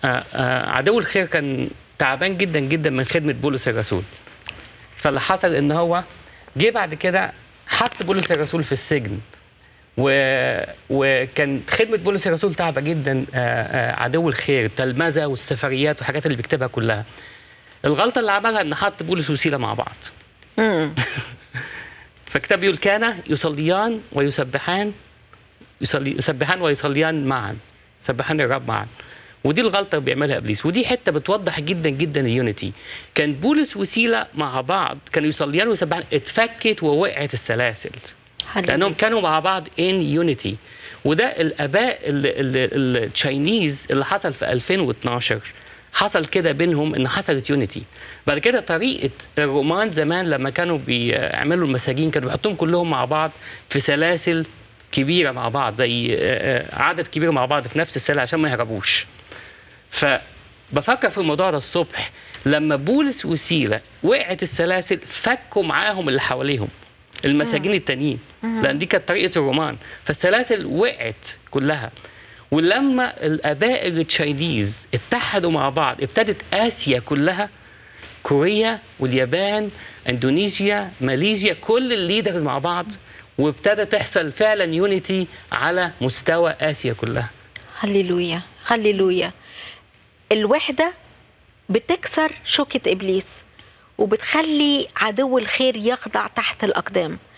آه، آه، عدو الخير كان تعبان جدا جدا من خدمه بولس الرسول فاللي حصل ان هو جه بعد كده حط بولس الرسول في السجن و... وكان خدمه بولس الرسول تعبه جدا آه، آه، عدو الخير التلمذه والسفريات والحاجات اللي بيكتبها كلها الغلطه اللي عملها ان حط بولس وسيله مع بعض مم. فالكتاب بيقول كان يصليان ويسبحان يصلي يسبحان ويصليان معا يسبحان الرب معا ودي الغلطه اللي بيعملها ابليس ودي حته بتوضح جدا جدا اليونيتي كان بولس وسيله مع بعض كانوا يصليان ويسبحان اتفكت ووقعت السلاسل هللويا. لانهم كانوا مع بعض ان يونيتي وده الاباء التشاينيز اللي حصل في 2012 حصل كده بينهم ان حصلت يونيتي بعد كده طريقه الرومان زمان لما كانوا بيعملوا المساجين كانوا بيحطوهم كلهم مع بعض في سلاسل كبيره مع بعض زي آه، آه، عدد كبير مع بعض في نفس السله عشان ما يهربوش فبفكر في الموضوع ده الصبح لما بولس وسيله وقعت السلاسل فكوا معاهم اللي حواليهم المساجين التانيين لان دي كانت طريقه الرومان فالسلاسل وقعت كلها ولما الاباء التشاينيز اتحدوا مع بعض ابتدت اسيا كلها كوريا واليابان اندونيسيا ماليزيا كل الليدرز مع بعض وابتدى تحصل فعلا يونيتي على مستوى اسيا كلها هللويا هللويا الوحدة بتكسر شوكة إبليس وبتخلي عدو الخير يخضع تحت الأقدام